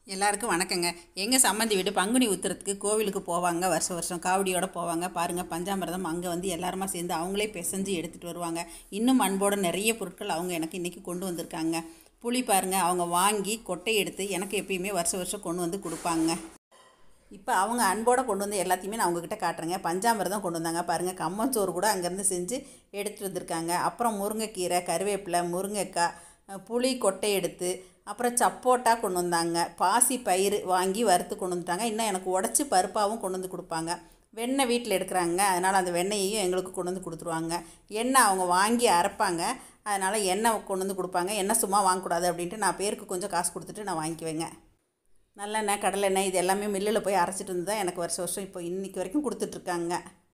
எல்லாருக்கும் வணக்கங்க எங்கள் சம்மந்தி வீடு பங்குனி உத்திரத்துக்கு கோவிலுக்கு போவாங்க வருஷம் வருஷம் காவடியோட போவாங்க பாருங்கள் பஞ்சாமிரதம் அங்கே வந்து எல்லாருமா சேர்ந்து அவங்களே பிசைஞ்சு எடுத்துகிட்டு வருவாங்க இன்னும் அன்போட நிறைய பொருட்கள் அவங்க எனக்கு இன்றைக்கி கொண்டு வந்திருக்காங்க புளி பாருங்கள் அவங்க வாங்கி கொட்டை எடுத்து எனக்கு எப்பயுமே வருஷம் வருஷம் கொண்டு வந்து கொடுப்பாங்க இப்போ அவங்க அன்போடு கொண்டு வந்து எல்லாத்தையுமே நான் உங்ககிட்ட காட்டுறேங்க பஞ்சாமிரதம் கொண்டு வந்தாங்க பாருங்கள் கம்மஞ்சோறு கூட அங்கேருந்து செஞ்சு எடுத்துகிட்டு வந்திருக்காங்க அப்புறம் முருங்கைக்கீரை கருவேப்பிலை முருங்கைக்காய் அஹ், புளி கொட்டை எடுத்து அப்புறம் சப்போட்டா கொண்டு வந்தாங்க பாசி பயிறு வாங்கி வறுத்து கொண்டு வந்துட்டாங்க இன்னும் எனக்கு உடச்சி பருப்பாகவும் கொண்டு வந்து கொடுப்பாங்க வெண்ணெய் வீட்டில் எடுக்கிறாங்க அதனால் அந்த வெண்ணெயையும் எங்களுக்கு கொண்டு வந்து கொடுத்துருவாங்க எண்ணெய் அவங்க வாங்கி அரைப்பாங்க அதனால் எண்ணெய் கொண்டு வந்து கொடுப்பாங்க எண்ணெய் சும்மா வாங்கக்கூடாது அப்படின்ட்டு நான் பேருக்கு கொஞ்சம் காசு கொடுத்துட்டு நான் வாங்கிக்குவேங்க நல்லெண்ணெய் கடலெண்ணெய் இது எல்லாமே மில்லில் போய் அரைச்சிட்டு வந்து தான் எனக்கு வருஷம் வருஷம் இப்போ இன்றைக்கி வரைக்கும் கொடுத்துட்ருக்காங்க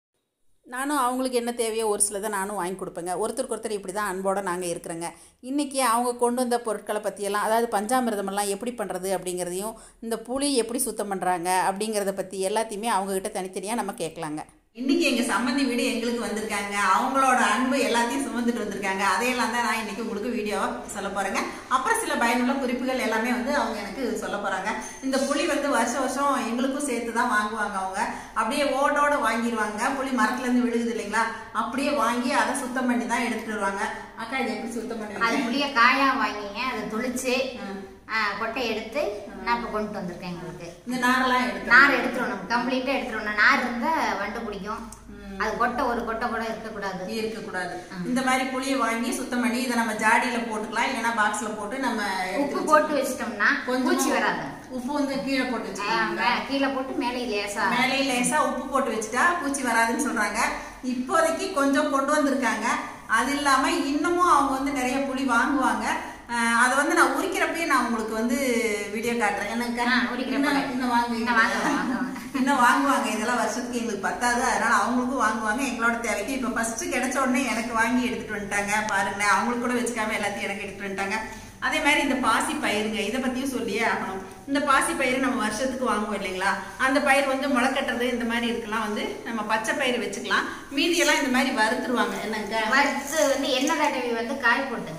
நானும் அவங்களுக்கு என்ன தேவையோ ஒரு சிலதை நானும் வாங்கி கொடுப்பேங்க ஒருத்தருக்கு ஒருத்தர் இப்படி தான் அன்போடு நாங்கள் இருக்கிறோங்க இன்றைக்கி அவங்க கொண்டு வந்த பொருட்களை பற்றியெல்லாம் அதாவது பஞ்சாமிர்தமெல்லாம் எப்படி பண்ணுறது அப்படிங்கிறதையும் இந்த புளி எப்படி சுத்தம் பண்ணுறாங்க அப்படிங்கிறத பற்றி எல்லாத்தையுமே அவங்கக்கிட்ட தனித்தனியாக நம்ம கேட்கலாங்க இன்னைக்கு எங்க சம்மந்தி வீடு எங்களுக்கு வந்திருக்காங்க அவங்களோட அன்பு எல்லாத்தையும் சுமந்துட்டு வந்திருக்காங்க அதையெல்லாம் தான் நான் இன்னைக்கு உங்களுக்கு வீடியோவா சொல்ல போறேங்க அப்புறம் சில பயனுள்ள குறிப்புகள் எல்லாமே வந்து அவங்க எனக்கு சொல்ல போறாங்க இந்த புளி வந்து வருஷம் வருஷம் எங்களுக்கும் சேர்த்து தான் வாங்குவாங்க அவங்க அப்படியே ஓடோட வாங்கிடுவாங்க புளி மரத்துல இருந்து விழுகுது இல்லைங்களா அப்படியே வாங்கி அதை சுத்தம் பண்ணி தான் எடுத்துட்டு வருவாங்க அக்கா இது எப்படி சுத்தம் அது பண்ணுவீங்க புளிய காயா வாங்கிங்க அதை துளிச்சு ஆ, கொட்டை எடுத்து நான் இப்போ கொண்டு வந்திருக்கேன் எங்களுக்கு இந்த நாரெல்லாம் எடுத்து நார் எடுத்துடணும் கம்ப்ளீட்டா எடுத்துடணும் நார் இருந்தா வண்டு பிடிக்கும் அது கொட்டை ஒரு கொட்டை கூட இருக்கக்கூடாது இருக்கக்கூடாது இந்த மாதிரி புளியை வாங்கி சுத்தம் பண்ணி இதை நம்ம ஜாடியில போட்டுக்கலாம் இல்லைன்னா பாக்ஸ்ல போட்டு நம்ம எடுத்து உப்பு வச்சு- போட்டு வச்சிட்டோம்னா கொஞ்சமா பூச்சி வராது உப்பு வந்து கீழே போட்டு ஆ, வச்சுக்கோங்க மே- கீழே போட்டு மேலே லேசா மேலே லேசா உப்பு போட்டு வச்சுட்டா பூச்சி வராதுன்னு சொல்றாங்க இப்போதைக்கு கொஞ்சம் கொண்டு வந்திருக்காங்க அது இல்லாம இன்னமும் அவங்க வந்து நிறைய புளி வாங்குவாங்க அஹ் அதை வந்து நான் உரிக்கிறப்பயே நான் உங்களுக்கு வந்து வீடியோ காட்டுறேன் என்னக்கா ஆ, உரிக்கிறப்ப. இன்னும் இன்னும் வாங்குவீங்க இன்னும் வாங்குவாங்க, வாங்குவாங்க. இன்னும் வாங்குவாங்க இதெல்லாம் வருஷத்துக்கு எங்களுக்கு பத்தாது அதனால அவங்களுக்கும் வாங்குவாங்க எங்களோட தேவைக்கு இப்போ ஃபர்ஸ்ட் கிடைச்ச உடனே எனக்கு வாங்கி எடுத்துட்டு வந்துட்டாங்க பாருங்களேன் அவங்களுக்கு கூட வச்சுக்காம எல்லாத்தையும் எனக்கு எடுத்துட்டு வந்துட்டாங்க அதே மாதிரி இந்த பாசி பயிருங்க இதை பத்தியும் சொல்லியே ஆகணும் இந்த பாசி பயிர் நம்ம வருஷத்துக்கு வாங்குவோம் இல்லைங்களா அந்த பயிர் வந்து முளைக்கட்டுறது இந்த மாதிரி இருக்கலாம் வந்து நம்ம பச்சை பயிர் வச்சுக்கலாம் மீதியெல்லாம் இந்த மாதிரி வறுத்துருவாங்க என்னங்க வறுத்து வந்து எண்ணெய் தடவி வந்து காய போட்டுங்க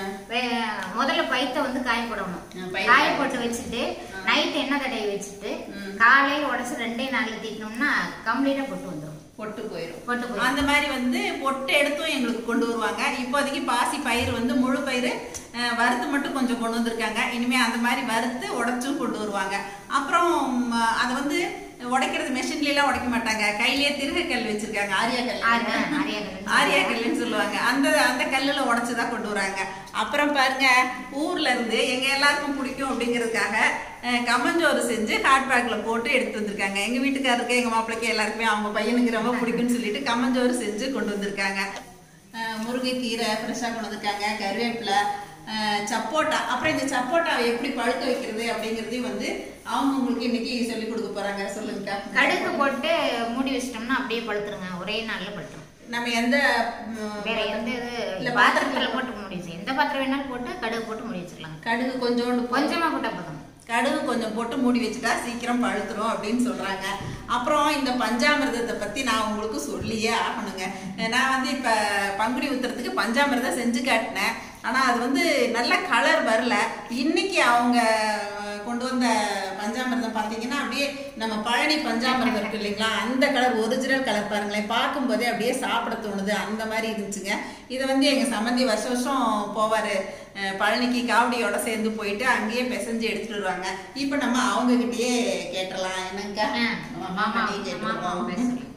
வே- முதல்ல பைத்த வந்து காய போடணும் ஆ, பயிர் காய காய போட்டு வச்சுட்டு நைட் எண்ணெய் தடவி வச்சுட்டு காலையில உடச்சு ரெண்டே நாள்ல தீட்டோம்னா கம்ப்ளீட்டா போட்டு வந்துடும் பொட்டு போயிடும் பொட்டு போயிடும் அந்த மாதிரி வந்து பொட்டு எடுத்தும் எங்களுக்கு கொண்டு வருவாங்க இப்போதைக்கு பாசி பயிர் வந்து முழு பயிர் அஹ், வறுத்து மட்டும் கொஞ்சம் கொண்டு வந்திருக்காங்க இனிமே அந்த மாதிரி வறுத்து உடைச்சும் கொண்டு வருவாங்க அப்புறம் ம், அதை வந்து உடைக்கிறது மெஷின்ல எல்லாம் உடைக்க மாட்டாங்க கையிலேயே திருகக்கல் வச்சிருக்காங்க ஆரியா கல் ஆரியா- ஆரியா கல்லுன்னு ஆரியா கல்லுன்னு சொல்லுவாங்க அந்த அந்த கல்லுல உடைச்சுதான் கொண்டு வராங்க அப்புறம் பாருங்க ஊர்ல இருந்து எங்க எல்லாருக்கும் பிடிக்கும் அப்படிங்கிறதுக்காக அஹ், கம்மஞ்சோறு செஞ்சு ஹாட் பேக்ல போட்டு எடுத்து வந்திருக்காங்க எங்க வீட்டுக்காரருக்கு எங்க மாப்பிள்ளைக்கு எல்லாருக்குமே அவங்க பையனுக்கு ரொம்ப பிடிக்கும்னு சொல்லிட்டு கம்மஞ்சோறு செஞ்சு கொண்டு வந்திருக்காங்க அஹ், முருங்கைக்கீரை ஃப்ரெஷ்ஷாக கொண்டு வந்திருக்காங்க கருவேப்பிலை அஹ், சப்போட்டா அப்புறம் இந்த சப்போட்டாவை எப்படி பழுக்க வைக்கிறது அப்படிங்கிறதையும் வந்து அவங்க உங்களுக்கு இன்னைக்கு சொல்லி கொடுக்க போறாங்க சொல்லுங்கக்கா கடுகு போட்டு மூடி வச்சிட்டோம்னா அப்படியே பழுத்துருங்க ஒரே நாள்ல பழுத்துரும் நம்ம எந்த ம், வேற எந்த இது இல்ல, பாத்திரத்துல போட்டு மூடி வச்சு எந்த பாத்திரம் வேணாலும் போட்டு கடுகு போட்டு மூடி வச்சுக்கலாம் கடுகு கொஞ்சோண்டு போ- கொஞ்சமா போட்டா போதும் கடுகு கொஞ்சம் போட்டு மூடி வச்சுட்டா சீக்கிரம் பழுத்துரும் அப்படின்னு சொல்றாங்க அப்புறம் இந்த பஞ்சாமிர்தத்தை பத்தி நான் உங்களுக்கு சொல்லியே ஆகணுங்க நான் வந்து இப்ப பங்குனி உத்தரத்துக்கு பஞ்சாமிர்தம் செஞ்சு காட்டினேன் ஆனா அது வந்து நல்ல கலர் வரல இன்னைக்கு அவங்க அஹ், கொண்டு வந்த பஞ்சாமிர்தம் பார்த்தீங்கன்னா அப்படியே நம்ம பழனி பஞ்சாமிர்தம் இருக்கு இல்லைங்களா அந்த கலர் ஒரிஜினல் கலர் பாருங்களேன் பார்க்கும்போதே அப்படியே சாப்பிட தோணுது அந்த மாதிரி இருந்துச்சுங்க இதை வந்து எங்க சம்மந்தி வருஷம் வருஷம் போவாரு அஹ், பழனிக்கு காவடியோட சேர்ந்து போயிட்டு அங்கேயே பிசைஞ்சு எடுத்துட்டு வருவாங்க இப்போ நம்ம அவங்க கிட்டயே கேட்டலாம் என்னங்கக்கா ஆ, நம்ம மாமா மாமாட்டையே மாமா கேட்டுருவோம் பேசுறேன்.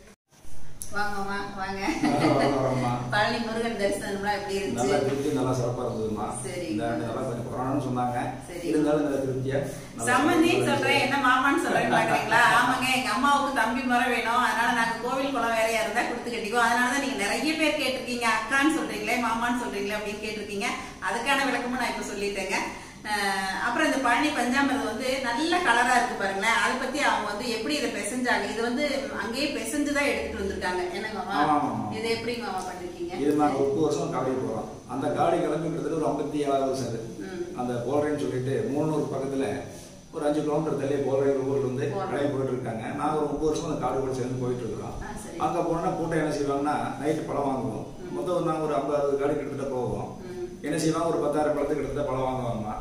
வாங்கம்மா வாங்க வரமா பழனி முருகன் தரிசனம்லாம் எப்படி நல்லா இருந்துச்சு திருப்தி நல்லா சிறப்பா இருந்ததுமா சரி. இந்த ஆண்டு நல்லா கொஞ்சம் கொரோனான்னு சொன்னாங்க சரி. இருந்தாலும் இந்த திருப்தியா நல்லா சம்மந்தி சிறப்பா சொல்றேன் என்ன மாமான்னு சொல்றேன் பாக்குறீங்களா ஆமாங்க எங்க அம்மாவுக்கு தம்பி முறை வேணும் அதனால நாங்க கோவில் குளம் வேலையா இருந்தா கொடுத்து கட்டிக்கோ அதனாலதான் நீங்க நிறைய பேர் கேட்டிருக்கீங்க அக்கான்னு சொல்றீங்களே மாமான்னு சொல்றீங்களே அப்படின்னு கேட்டிருக்கீங்க அதுக்கான விளக்கமும் நான் இப்ப சொல்லிட்டேங்க அஹ் அப்புறம் இந்த பழனி பஞ்சாமிரதம் வந்து நல்ல கலரா இருக்கு பாருங்களேன் அதை பத்தி அவங்க வந்து எப்படி இதை பிசைஞ்சாங்க இது வந்து அங்கேயே பிசைஞ்சுதான் எடுத்துட்டு வந்திருக்காங்க என்னங்க மாமா ஆமா, ஆமா. இது எப்படி மாமா பண்ணிருக்கீங்க இது நாங்க ஒவ்வொரு வருஷம் காவடி போறோம் அந்த காவடி கிளம்பி கிட்டத்தட்ட ஒரு ஐம்பத்தி ஏழாவது சார் ம். அந்த போல்ரைன்னு சொல்லிட்டு மூணூர் பக்கத்துல ஒரு அஞ்சு கிலோமீட்டர் தள்ளி போல்ரை ஊர்ல இருந்து போல்ரை. கிளம்பி போயிட்டு இருக்காங்க நாங்க ஒரு ஒன்பது வருஷம் அந்த காவடி கூட சேர்ந்து போயிட்டு இருக்கிறோம் ஆ, சரி. அங்க போனா கூட்டம் என்ன செய்வாங்கன்னா நைட்டு பழம் வாங்குவோம் மொத்தம் நாங்க ஒரு ஐம்பது அறுபது காடி கிட்டத்தட்ட போவோம் ம். என்ன செய்வாங்க ஒரு பத்தாயிரம் பழத்துக்கு கிட்டத்தட்ட பழம் வாங்குவாங்க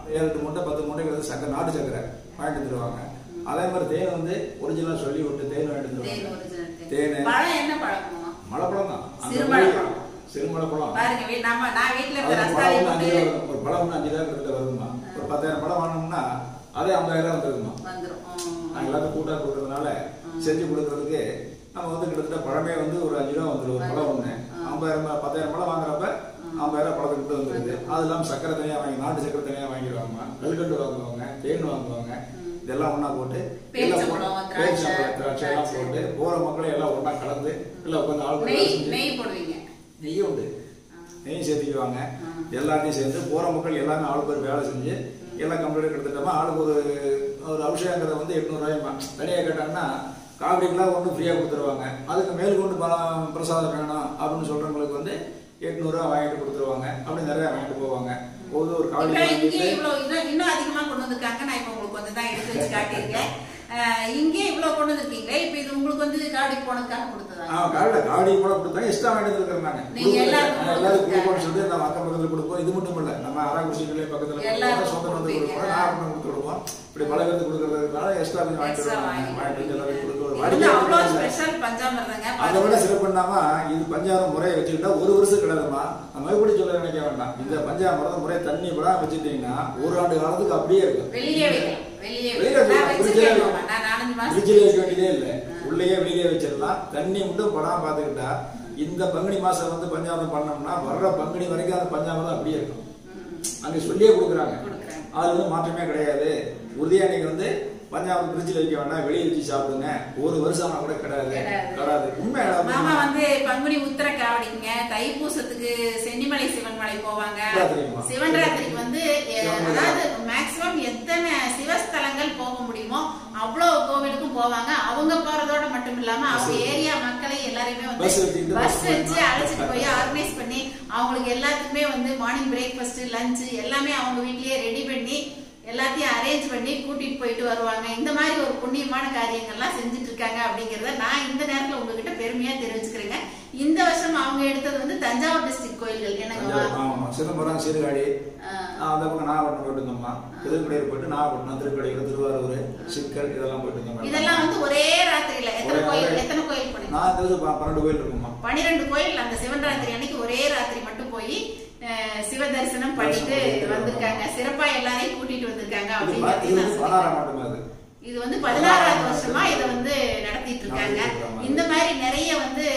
ஏழு எட்டு மூட்டை பத்து மூட்டைக்கு வந்து சக்கரை நாட்டு சக்கரை வாங்கிட்டு வந்துருவாங்க அதே மாதிரி தேன் வந்து ஒரிஜினலாக சொல்லி விட்டு தேன் வாங்கிட்டு தேன் வந்துருவாங்க original தேன். தேன். பழம் என்ன பழக்கமா மலைப்பழம் தான் அந்த சிறுமலைப்பழம். சிறுமலைப்பழம் பாருங்க வீ- நம்ம நான் வீட்டுல அது இருக்க ஒரு ரஸ்தாலி பழம் வந்து போட்டு அஞ்சு ரூபா- ஒரு பழம் வந்து அஞ்சு ரூபா கிட்ட வருதுமா ஒரு பத்தாயிரம் பழம் வாங்கினோம்னா அதே ஐம்பதாயிரம் வந்துருக்குமா வந்துரும் நாங்கள் எல்லாத்தையும் கூட்டாக கொடுக்கறதுனால செஞ்சு கொடுக்கறதுக்கு நம்ம வந்து கிட்டத்தட்ட பழமே வந்து ஒரு அஞ்சு ரூபா வந்துடும் ஒரு பழம் ஒன்று ஐம்பதாயிரம் ரூபாய், பத்தாயிரம் பழம் வாங்குறப்ப ஐம்பதாயிரம் பழத்துக்கு கிட்ட வந்துருது அது இல்லாமல் சக்கரை தனியாக வாங்கி நாட்டு சக்கரை தனியாக வாங்கிடுவாங்க கல்கண்டு வாங்குவாங்க தேன் வாங்குவாங்க இதெல்லாம் ஒன்றா போட்டு எல்லாம் பேரிச்சம்பழம், போட்டு- திராட்சை, பேரிச்சம்பழம், திராட்சை எல்லாம் திராட்சை. போட்டு போகிற மக்களை எல்லாம் ஒன்றா கலந்து எல்லாம் உட்காந்து ஆள் நெய் நெய் போடுவீங்க நெய் உண்டு நெய் சேர்த்துக்குவாங்க எல்லாத்தையும் சேர்ந்து போற மக்கள் எல்லாமே ஆளுக்கு ஒரு வேலை செஞ்சு எல்லாம் கம்ப்ளீட் எடுத்துட்டோமா ஆளுக்கு ஒரு ஒரு அபிஷேகங்கிறத வந்து எட்நூறுவாய்மா தனியாக கேட்டாங்கன்னா காவடிக்கெல்லாம் ஒன்று ஃப்ரீயாக கொடுத்துருவாங்க அதுக்கு மேல் கொண்டு பல- பிரசாதம் வேணும் அப்படின்னு சொல்றவங்களுக்கு வந்து எட்நூறுவா வாங்கிட்டு கொடுத்துருவாங்க அப்படி நிறைய வாங்கிட்டு போவாங்க ஒரு ஒரு காவடி இப்ப இங்கே வாங்கிட்டு இவ்வளவு இன்னும் இன்னும் அதிகமா கொண்டு வந்திருக்காங்க நான் இப்ப உங்களுக்கு கொஞ்சம் தான் எடுத்து வச்சு காட்டியிருக்கேன் அஹ் இங்கே இவ்வளவு கொண்டு வந்திருக்கீங்க இப்ப இது உங்களுக்கு வந்து காடி போனதுக்காக கொடுத்ததா ஆ, காவடி காவடி கூட கொடுத்தாங்க எக்ஸ்ட்ரா வாங்கிட்டு இருக்கிறாங்க நீங்க எல்லாருக்கும் எல்லாருக்கும் கொடுத்தாங்க. கொடுப்போம்னு சொல்லி நம்ம அக்கம் பக்கத்துல கொடுப்போம் இது மட்டும் இல்ல நம்ம அராகுச்சிகளே பக்கத்துல எல்லாருக்கும் கொடுப்போம் சொந்த வந்து கொடுப்பீங்க. கொடுப்போம் நாகப்பட்டினம் கொடுத்து விடுவோம் இப்படி பல பேருக்கு கொடுக்கறதுனால எக்ஸ்ட்ரா கொஞ்சம் வாங்கிட்டு Extra வருவாங்க வாங்கி வாங்கிட்டு வந்து எல்லாரும் கொடுக்க இது வந்து அவ்வளவு வாடிக்கை ஸ்பெஷல் பஞ்சாமிரதங்க அதை விட சிறப்பு என்னமா இது பஞ்சாரம் முறையை வச்சுக்கிட்டா ஒரு வருஷம் கிடாதுமா நம்ம எப்படி சொல்ல நினைக்க வேண்டாம் இந்த பஞ்சாமிரதம் முறை தண்ணி விட வச்சுட்டீங்கன்னா ஒரு ஆண்டு காலத்துக்கு அப்படியே இருக்கும் வெளியே வைக்கலாம் வெளியே வெளியில வைக்கலாம். நான் வைக்கலாம். வச்சிருக்கேன் ஃப்ரிட்ஜில் மாமா. நான் நாலஞ்சு மாசம் ஃப்ரிட்ஜில் வைக்க வேண்டியதே இல்லை உள்ளேயே வெளியே வச்சிடலாம் தண்ணி மட்டும் படாம பார்த்துக்கிட்டா இந்த பங்குனி மாசம் வந்து பஞ்சாமிரம் பண்ணோம்னா வர்ற பங்குனி வரைக்கும் அந்த பஞ்சாமிரம் அப்படியே இருக்கும் அங்க சொல்லியே கொடுக்குறாங்க கொடுக்குறாங்க. அது வந்து மாற்றமே கிடையாது உறுதியா நீங்க வந்து பஞ்சாமிரம் ஃப்ரிட்ஜில் வைக்க வேண்டாம் வெளியே வச்சு சாப்பிடுங்க ஒரு வருஷம் ஆனா கூட கிடையாது கிடையாது. கிடையாது உண்மை மாமா வந்து பங்குனி உத்தர காவடிங்க தைப்பூசத்துக்கு சென்னிமலை சிவன் மலை போவாங்க சிவராத்திரிக்குமா? சிவன் ராத்திரிக்கு வந்து எ- சிவன் அதாவது மேக்சிமம் எத்தனை சிவஸ்தலங்கள் போக முடியுமோ அவ்வளவு கோவிலுக்கும் போவாங்க அவங்க போறதோட மட்டும் இல்லாம அவங்க ஏரியா மக்களை எல்லாரையுமே வந்து பஸ் வச்சுக்கிட்டு பஸ் பஸ் வச்சு பண்ணி அழைச்சிட்டு போய் ஆர்கனைஸ் பண்ணி அவங்களுக்கு எல்லாத்துக்குமே வந்து மார்னிங் பிரேக்ஃபாஸ்ட் லஞ்ச் எல்லாமே அவங்க வீட்லயே ரெடி பண்ணி எல்லாத்தையும் அரேஞ்ச் பண்ணி கூட்டிட்டு போயிட்டு வருவாங்க இந்த மாதிரி ஒரு புண்ணியமான காரியங்கள்லாம் செஞ்சுட்டு இருக்காங்க அப்படிங்கறத நான் இந்த நேரத்துல உங்ககிட்ட பெருமையா தெரிவிச்சுக்கிறேங்க இந்த வருஷம் அவங்க எடுத்தது வந்து தஞ்சாவூர் டிஸ்ட்ரிக்ட் கோயில்கள் என்னங்க ஆமா சிதம்பரம் சீர்காழி ஆ. ஆ, அந்த பக்கம் நாகப்பட்டினம் போயிட்டு இருந்தோம்மா திருக்கடையூர் போயிட்டு நாகப்பட்டினம் திருக்கடையூர் திருவாரூர் சிக்கல் இதெல்லாம் போயிட்டு இருந்தோம் இதெல்லாம் வந்து ஒரே ராத்திரியில எத்தனை ஒரே- கோயில் ஒரே- எத்தனை கோயில் போனீங்க நான் தெரிஞ்சு ப- பன்னெண்டு கோயில் இருக்குமா பனிரெண்டு கோயில் அந்த சிவன் ராத்திரி அன்னைக்கு ஒரே ராத்திரி மட்டும் போய் அஹ், சிவ தரிசனம் பண்ணிட்டு பண்ணிட்டு வந்திருக்காங்க சிறப்பா எல்லாரையும் கூட்டிட்டு வந்திருக்காங்க இது ப- அப்படிங்கிறது இது நான் வந்து சொல்லிக்கிறேன். பதினாறாம் ஆண்டு அது இது வந்து பதினாறாவது வருஷமா இதை வந்து நடத்திட்டு இருக்காங்க நடத்திட்டு இருக்காங்க. இந்த மாதிரி நிறைய வந்து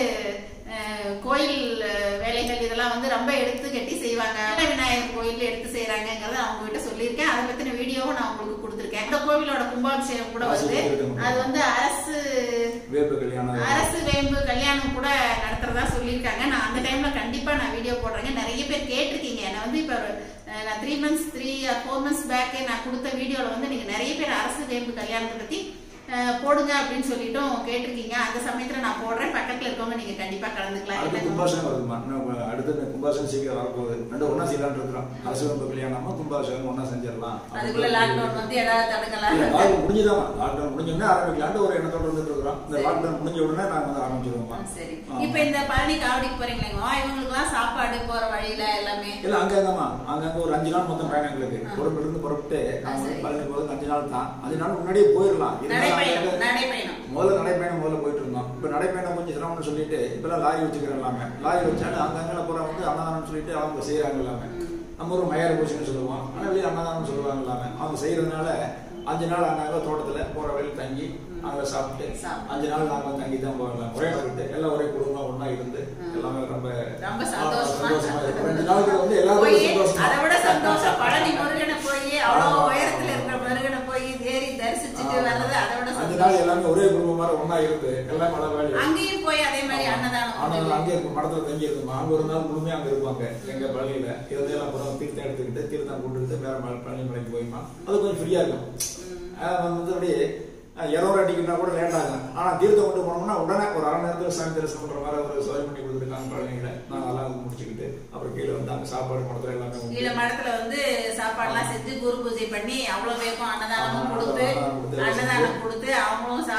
அஹ், கோயில் அஹ், வேலைகள் இதெல்லாம் வந்து ரொம்ப எடுத்து கட்டி செய்வாங்க விநாயகர் கோயில் எடுத்து செய்யறாங்கிறத அவங்க கிட்ட சொல்லியிருக்கேன் அதை பத்தின வீடியோவும் நான் உங்களுக்கு கொடுத்துருக்கேன் இந்த கோவிலோட கும்பாபிஷேகம் கூட வருது அது வந்து அரசு வேப்ப கல்யாணம் அரசு வேம்பு கல்யாணம் கூட நடத்துறதா சொல்லியிருக்காங்க நான் அந்த டைம்ல கண்டிப்பா நான் வீடியோ போடுறேங்க நிறைய பேர் கேட்டிருக்கீங்க என்ன வந்து இப்ப அஹ், நான் three months three four months பேக்கே நான் கொடுத்த வீடியோல வந்து நீங்க நிறைய பேர் அரசு வேம்பு கல்யாணத்தை பத்தி அஹ், போடுங்க அப்படின்னு சொல்லிட்டும் கேட்டிருக்கீங்க அந்த சமயத்துல நான் போடுறேன் பக்கத்துல இருக்கவங்க நீங்க கண்டிப்பா கலந்துக்கலாம் அடுத்து என்னங்க? கும்பாசனம் வருதுமா இன்னும் அடுத்து இந்த கும்பாசனம் சீக்கிரம் வரப்போகுது ரெண்டு ஒண்ணா செய்யலாம்னு இருக்கிறோம் அரசு வேப்ப கல்யாணமா கும்பாசனம் ஒண்ணா செஞ்சிடலாம் அதுக்குள்ள லாக்டவுன் வந்து ஏதாவது இல்ல, தடுக்கலாம் லாக்டவுன் முடிஞ்சுதான் லாக்டவுன் முடிஞ்சோடனே ஆரம்பிக்கலான்ட்டு ஒரு எண்ணத்தோட வந்துட்டு இருக்கிறோம் இந்த சரி. லாக்டவுன் முடிஞ்ச உடனே நாங்க வந்து ஆரம்பிச்சிருவோம்மா சரி ஆ. இப்ப இந்த பழனி காவடிக்கு போறீங்களா இவங்களுக்கு எல்லாம் சாப்பாடு போற வழியில எல்லாமே இல்ல அங்கங்கம்மா அங்கங்க ஒரு அஞ்சு நாள் மொத்தம் பயணம் எங்களுக்கு உடம்புல இருந்து புறப்பட்டு நாங்க வந்து சரி. பழனி போகிறதுக்கு அஞ்சு நாள் தான் அஞ்சு நாள் முன்னாடியே போயிடலாம் இருந்தாலும் நடைப்பயணம் அங்கங்க- நடைப்பயணம் முதல்ல நடைப்பயணம் முதல்ல போயிட்டு இருந்தோம் இப்ப நடைப்பயணம் கொஞ்சம் சிரமம்னு சொல்லிட்டு இப்பெல்லாம் லாரி வச்சுக்கிறோம் எல்லாமே லாரி வச்சாலும் அங்கங்க பூரா வந்து அன்னதானம் சொல்லிட்டு அவங்க செய்யறாங்க எல்லாமே நம்ம ஒரு மயார பூச்சின்னு சொல்லுவோம் ஆனா வெளியே அன்னதானம் சொல்லுவாங்க எல்லாமே அவங்க செய்யறதுனால அஞ்சு நாள் அங்கங்க தோட்டத்துல போற வழியில் தங்கி அங்க சாப்பிட்டு சாப்பிட்டு. அஞ்சு நாள் நாங்க தங்கி தான் போகலாம் ஒரே விட்டு எல்லாம் ஒரே குடும்பம் ஒண்ணா இருந்து எல்லாமே ரொம்ப ரொம்ப ஆ, சந்தோஷமா சந்தோஷமா இருக்கும் ரெண்டு நாளுக்கு வந்து எல்லாரும் போய் சந்தோஷமா அதை விட சந்தோஷம் பழனி முருகனை போய் அவ்வளவு ஆமா. உயரத்துல இருக்கிற முருகனை போய் ஏறி தரிசிச்சுட்டு வர்றது அதை விட அஞ்சு நாள் சந்தோஷம் எல்லாமே ஒரே குடும்பம் மாதிரி ஒண்ணா இருந்து எல்லாம் மழை வேலை அங்கேயும் போய் அதே மாதிரி அன்னதானம் ஆனால் பண்ணுவீங்க. அங்கே இருக்கும் மடத்துல தங்கி இருக்கும் அங்க ஒரு நாள் முழுமையா அங்க இருப்பாங்க எங்க பள்ளியில இதெல்லாம் அப்புறம் தீர்த்தம் எடுத்துக்கிட்டு தீர்த்தம் கொண்டுக்கிட்டு வேற மலை பழனி மலைக்கு போயுமா அது கொஞ்சம் ஃப்ரீயா இருக்கும் அஹ் வந்து அப்படியே இரநூறு அடிக்கணும்னா கூட லேட் ஆகும் ஆனா தீர்த்தம் கொண்டு போனோம்னா உடனே ஒரு அரை நேரத்துல சாமி தரிசனம் பண்ற மாதிரி ஒரு சோதனை பண்ணி கொடுத்துருக்காங்க பழனியில நாங்க அதெல்லாம் வந்து முடிச்சுக்கிட்டு அப்புறம் கீழே வந்து அங்க சாப்பாடு மடத்துல எல்லாமே உண்டு. கீழே மடத்துல வந்து சாப்பாடுலாம் செஞ்சு குரு பூஜை பண்ணி அவ்வளவு பேருக்கும் அன்னதானமும் ஆமா, கொடுத்து அன்னதானம் கொடுத்து, அன்னதானம் கொடுத்து அவங்களும்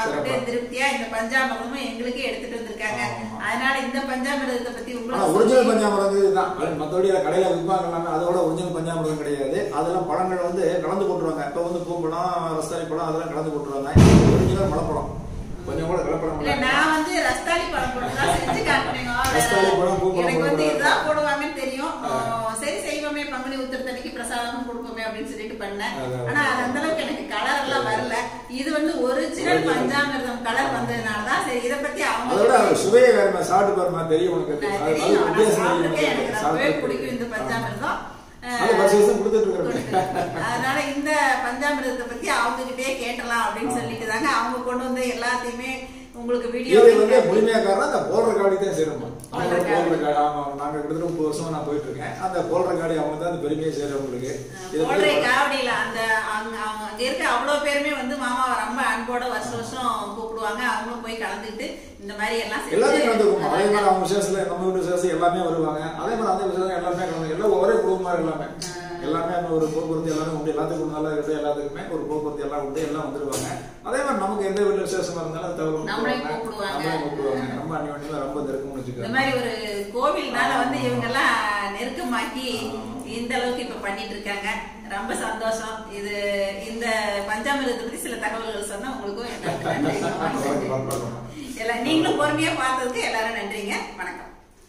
சாப்பிட்டு சிறப்பா. திருப்தியா இந்த பஞ்சாமிரதமும் எங்களுக்கே எடுத்துட்டு வந்திருக்காங்க ஆமா. அதனால இந்த பஞ்சாமிரதத்தை பத்தி ஆனா உங்களுக்கு ஒரிஜினல் சொல்லி- பஞ்சாமிரம் இதுதான் அது மற்றபடி கடையில விற்பாங்க எல்லாமே அதோட ஒரிஜினல் பஞ்சாமிரம் கிடையாது அதெல்லாம் பழங்கள் வந்து கலந்து போட்டுருவாங்க இப்போ வந்து பூம்பழம் ரஸ்தாளி பழம் அதெல்லாம் கலந்து போட்டுருவாங்க ஒரிஜினல் மலைப்பழம் கொஞ்சம் கூட கலப்படம் இல்ல இல்லை நான் வந்து ரஸ்தாளி பழம் போட்டு தான் செஞ்சு காட்டினேங்க ரஸ்தாளி பழம், பூப்பழம் எனக்கு வந்து போடக்கூடாது. இதுதான் போடுவாங்கன்னு தெரியும் ஆ. ஆ, சரி செய்வோமே பங்குனி உத்திரத்தன்னைக்கு பிரசாதமும் கொடுப்போமே அப்படின்னு சொல்லிட்டு பண்ணேன் அதான். ஆனா அது அந்த அளவுக்கு எனக்கு கலர் எல்லாம் வரல இது வந்து ஒரிஜினல் பஞ்சாமிர்தம் கலர் வந்ததுனால தான் சரி இதை பத்தி அதோட அவங்க அது சுவையை வேற மாதிரி சாப்பிட்டு பாருமா தெரியும் உனக்கு நான் அது தெரியும், நல்ல நான் வித்தியாசம் சாப்பிட்டிருக்கேன், எனக்கு தெரியும். ரொம்பவே சாப்பிட்டு பிடிக்கும் இந்த பஞ்சாமிர்தம் அது வருஷம் வருஷம் கொடுத்துட்டு இருக்கிறேன் கொடுத்துருக்கு. அதனால இந்த பஞ்சாமிரதத்தை பத்தி அவங்க கிட்டே கேட்டலாம் அப்படின்னு சொல்லிட்டு தாங்க அவங்க கொண்டு வந்து எல்லாத்தையுமே உங்களுக்கு வீடியோ இது வந்து முழுமையாக்காரன் அந்த போல்ற காடி தான் சேருமா அவங்க போல்ற காடி. போல்ற காடி ஆமா நாங்க கிட்டத்தட்ட முப்பது வருஷமா நான் போயிட்டு இருக்கேன் அந்த போல்ற காடி அவங்க தான் அந்த பெருமையை சேரவங்களுக்கு இதை பத்தி போடுற காவடியில அந்த அங்க அவங்க அங்க இருக்க அவ்வளவு பேருமே வந்து மாமாவை ரொம்ப அன்போட வருஷம் வருஷம் கூப்பிடுவாங்க அவங்களும் போய் கலந்துக்கிட்டு இந்த மாதிரி எல்லாம் செஞ்சு எல்லாத்தையும் கலந்துக்குமா அதே மாதிரி அவங்க விசேஷத்துல நம்ம வீட்டு விசேஷம் எல்லாமே வருவாங்க அதே மாதிரி அந்த விசேஷம் எல்லாமே கலந்து எல்லாம் ஒரே குடும்பமா எல்லாமே எல்லாமே அந்த ஒரு போக்குவரத்து எல்லாமே உண்டு எல்லாத்துக்கும் நல்லா இருக்கட்டும் எல்லாத்துக்குமே ஒரு போக்குவரத்து எல்லாம் உண்டு எல்லாம் வந்துருவாங்க அதே மாதிரி நமக்கு எந்த வீட்டு விசேஷமா இருந்தாலும் அது தவிர நம்மளையும் கூப்பிடுவாங்க. நம்மளையும் கூப்பிடுவாங்க ரொம்ப அந்நியமா ரொம்ப நெருக்கம்னு இந்த வச்சுக்கோங்க மாதிரி ஒரு கோவில்னால வந்து இவங்க எல்லாம் நெருக்கமாக்கி இந்த அளவுக்கு இப்ப பண்ணிட்டு இருக்காங்க ரொம்ப சந்தோஷம் இது இந்த பஞ்சாமிரதத்தை பத்தி சில தகவல்கள் சொன்னா உங்களுக்கும் எல்லாருக்கும் நன்றி. எல்லாம் நீங்களும் பொறுமையா பார்த்ததுக்கு எல்லாரும் நன்றிங்க வணக்கம்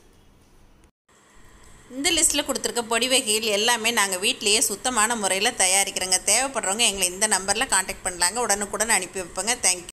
இந்த லிஸ்ட்டில் கொடுத்துருக்க பொடி வகைகள் எல்லாமே நாங்கள் வீட்டிலேயே சுத்தமான முறையில் தயாரிக்கிறோங்க தேவைப்படுறவங்க எங்களை இந்த நம்பரில் காண்டாக்ட் பண்ணலாங்க உடனுக்குடன் அனுப்பி வைப்போங்க தேங்க்யூ